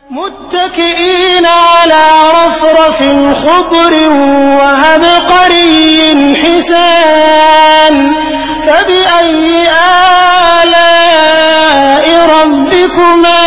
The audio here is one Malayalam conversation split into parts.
متكئين على رفرف خضر وعبقري حسان فبأي آلاء ربكما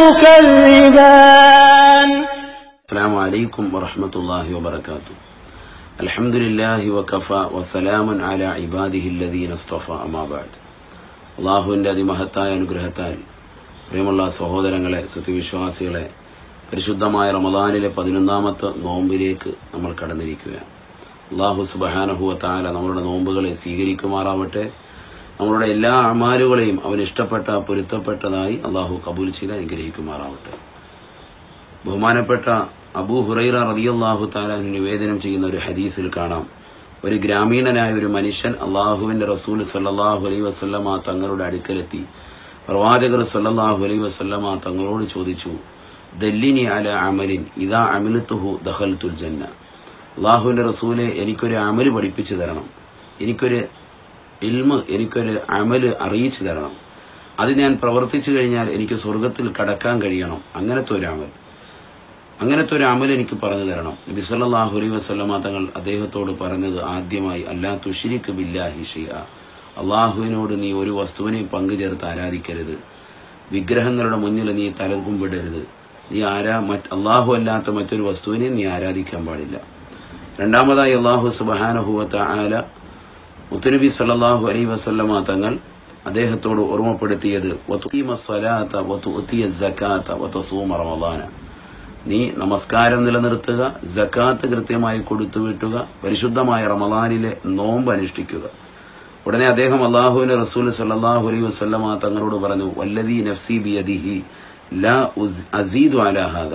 تكذبان السلام عليكم ورحمة الله وبركاته الحمد لله وكفى وسلام على عباده الذين اصطفى أما بعد അള്ളാഹുവിൻ്റെ അതിമഹത്തായ അനുഗ്രഹത്താൽ പ്രിയമുള്ള സഹോദരങ്ങളെ സത്യവിശ്വാസികളെ പരിശുദ്ധമായ റമദാനിലെ പതിനൊന്നാമത്തെ നോമ്പിലേക്ക് നമ്മൾ കടന്നിരിക്കുകയാണ് അള്ളാഹു സുബഹാനഹുവ താല നമ്മളുടെ നോമ്പുകളെ സ്വീകരിക്കുമാറാവട്ടെ നമ്മളുടെ എല്ലാ അമാലുകളെയും അവൻ ഇഷ്ടപ്പെട്ട പൊരുത്തപ്പെട്ടതായി അള്ളാഹു കബൂൽ ചെയ്ത് അനുഗ്രഹിക്കുമാറാവട്ടെ ബഹുമാനപ്പെട്ട അബൂ ഹുറൈറ റളിയല്ലാഹു താലാന് നിവേദനം ചെയ്യുന്ന ഒരു ഹദീസിൽ കാണാം ഒരു ഗ്രാമീണനായ ഒരു മനുഷ്യൻ അള്ളാഹുവിന്റെ റസൂൽ സല്ലല്ലാഹു അലൈഹി വസല്ലമ തങ്ങളുടെ അടുക്കലെത്തി പ്രവാചകർ സല്ലല്ലാഹു അലൈഹി വസല്ലമ തങ്ങളോട് ചോദിച്ചു ദല്ലിനി അല അമലിൻ ഇതാ അമിലത്തുഹു ദഖൽത്തുൽ ജന്ന അള്ളാഹുവിന്റെ റസൂലെ എനിക്കൊരു അമല് പഠിപ്പിച്ചു തരണം എനിക്കൊരു ഇൽമ് എനിക്കൊരു അമല് അറിയിച്ചു തരണം അത് ഞാൻ പ്രവർത്തിച്ചു കഴിഞ്ഞാൽ എനിക്ക് സ്വർഗത്തിൽ കടക്കാൻ കഴിയണം അങ്ങനത്തെ ഒരു അമൽ അങ്ങനത്തെ ഒരു അമൽ എനിക്ക് പറഞ്ഞു തരണം നബി സല്ലല്ലാഹു അലൈഹി വസല്ലമ തങ്ങൾ അദ്ദേഹത്തോട് പറഞ്ഞത് ആദ്യമായി അല്ലാ തുഷിരിക്ക് ബില്ലാഹി ഷിയ അള്ളാഹുവിനോട് നീ ഒരു വസ്തുവിനെയും പങ്കുചേർത്ത് ആരാധിക്കരുത് വിഗ്രഹങ്ങളുടെ മുന്നിൽ നീ തലകുമ്പിടരുത് നീ ആരാ മറ്റ് അള്ളാഹു അല്ലാത്ത മറ്റൊരു വസ്തുവിനെയും നീ ആരാധിക്കാൻ പാടില്ല രണ്ടാമതായി അള്ളാഹു സുബഹാനഹുവത്ത ആല മുത്തുനബി സല്ലല്ലാഹു അലൈഹി വസല്ലമ തങ്ങൾ അദ്ദേഹത്തോട് ഓർമ്മപ്പെടുത്തിയത് വതുഖീമ സ്വലാത്ത വതുഅതിയ സകാത്ത വതസൂമ റമളാന നീ നമസ്കാരം നിലനിർത്തുക ജക്കാത്ത് കൃത്യമായി കൊടുത്തു വിട്ടുക പരിശുദ്ധമായ റമദാനിലെ നോമ്പ് അനുഷ്ഠിക്കുക ഉടനെ അദ്ദേഹം അള്ളാഹുവിന്റെ റസൂൽ സല്ലല്ലാഹു അലൈഹി വസല്ലമ തങ്ങളോട് പറഞ്ഞു വല്ലദി നഫ്സി ബിയദിഹി ലാ ഉസ്- അസീദു അലാ ഹാദ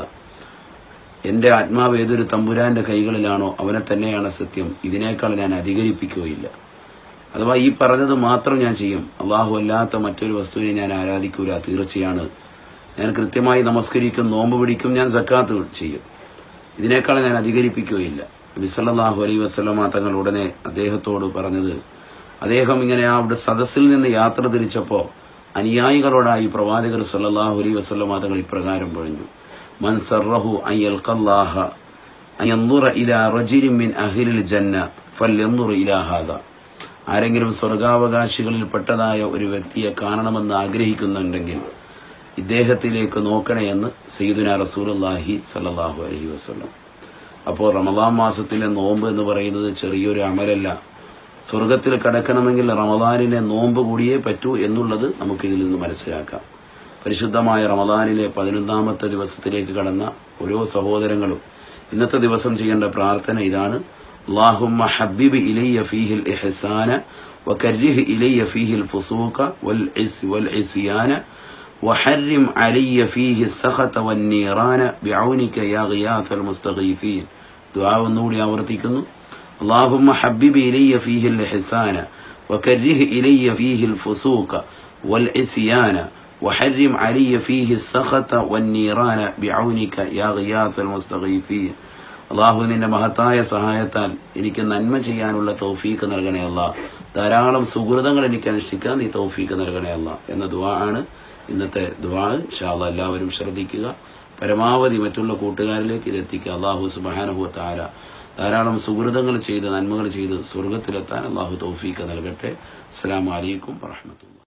എന്റെ ആത്മാവ് ഏതൊരു തമ്പുരാന്റെ കൈകളിലാണോ അവനെ തന്നെയാണ് സത്യം ഇതിനേക്കാൾ ഞാൻ അധികരിപ്പിക്കുകയില്ല അഥവാ ഈ പറഞ്ഞത് മാത്രം ഞാൻ ചെയ്യും അള്ളാഹു അല്ലാത്ത മറ്റൊരു വസ്തുവിനെ ഞാൻ ആരാധിക്കൂല തീർച്ചയാണ് ഞാൻ കൃത്യമായി നമസ്കരിക്കും നോമ്പ് പിടിക്കും ഞാൻ സക്കാത്ത് ചെയ്യും ഇതിനേക്കാൾ ഞാൻ അധികരിപ്പിക്കുകയില്ല നബി സല്ലല്ലാഹു അലൈഹി വസല്ലമ തങ്ങൾ ഉടനെ അദ്ദേഹത്തോട് പറഞ്ഞത് അദ്ദേഹം ഇങ്ങനെ അവിടെ സദസ്സിൽ നിന്ന് യാത്ര തിരിച്ചപ്പോ അനുയായികളോടായി പ്രവാചകർ സല്ലല്ലാഹു അലൈഹി വസല്ലമ തങ്ങൾ ഇപ്രകാരം പറഞ്ഞു മൻ സർറഹു അൻ യൽഖല്ലാഹ അൻ യൻദുറ ഇലാ റജുലിൻ മിൻ അഹ്ലിൽ ജന്ന ഫൽയൻദുർ ഇലാ ഹാദാ ആരെങ്കിലും സ്വർഗാവകാശികളിൽ പെട്ടതായ ഒരു വ്യക്തിയെ കാണണമെന്ന് ആഗ്രഹിക്കുന്നുണ്ടെങ്കിൽ ഇദ്ദേഹത്തിലേക്ക് നോക്കണേ എന്ന് സയ്യിദുന റസൂലുള്ളാഹി സല്ലല്ലാഹു അലൈഹി വസല്ലം അപ്പോൾ റമദാൻ മാസത്തിലെ നോമ്പ് എന്ന് പറയുന്നത് ചെറിയൊരു അമലല്ല സ്വർഗത്തിൽ കടക്കണമെങ്കിൽ റമദാനിലെ നോമ്പ് കൂടിയേ പറ്റൂ എന്നുള്ളത് നമുക്ക് ഇതിൽ നിന്ന് മനസ്സിലാക്കാം പരിശുദ്ധമായ റമദാനിലെ പതിനൊന്നാമത്തെ ദിവസത്തിലേക്ക് കടന്ന ഓരോ സഹോദരങ്ങളും ഇന്നത്തെ ദിവസം ചെയ്യേണ്ട പ്രാർത്ഥന ഇതാണ് അള്ളാഹുമ്മ ഹബിബ് ഇലയ്യ ഫീഹിൽ ഇഹ്സാന വകർരിഹ് ഇലയ്യ ഫീഹിൽ ഫുസൂഖ വൽ ഇസ് വൽ ഇസ്യാന وحرم علي فيه السخط والنيران بعونك يا غياث المستغيثين دعاء النور ആവർത്തിക്കുന്നു اللهم حبب إلي فيه الإحسان وكره إلي فيه الفسوق والعصيان وحرم علي فيه السخط والنيران بعونك يا غياث المستغيثين അള്ളാഹു നിന്റെ മഹത്തായ സഹായത്താൽ എനിക്ക് നന്മ ചെയ്യാനുള്ള തൗഫീക്ക് നൽകണേ അല്ല ധാരാളം സുഹൃതങ്ങൾ എനിക്ക് അനുഷ്ഠിക്കാൻ നീ തൗഫീക്ക് നൽകണേ അല്ല എന്ന ദുവാ ആണ് ഇന്നത്തെ ദുവാ ഷാള്ള എല്ലാവരും ശ്രദ്ധിക്കുക പരമാവധി മറ്റുള്ള കൂട്ടുകാരിലേക്ക് ഇത് എത്തിക്കുക അള്ളാഹു സുബാനഹു താര ധാരാളം സുഹൃതങ്ങൾ ചെയ്ത് നന്മകൾ ചെയ്ത് സ്വർഗത്തിലെത്താൻ അള്ളാഹു തൗഫീക്ക് നൽകട്ടെ അസ്സാം വലൈക്കും വാഹമത്തുള്ള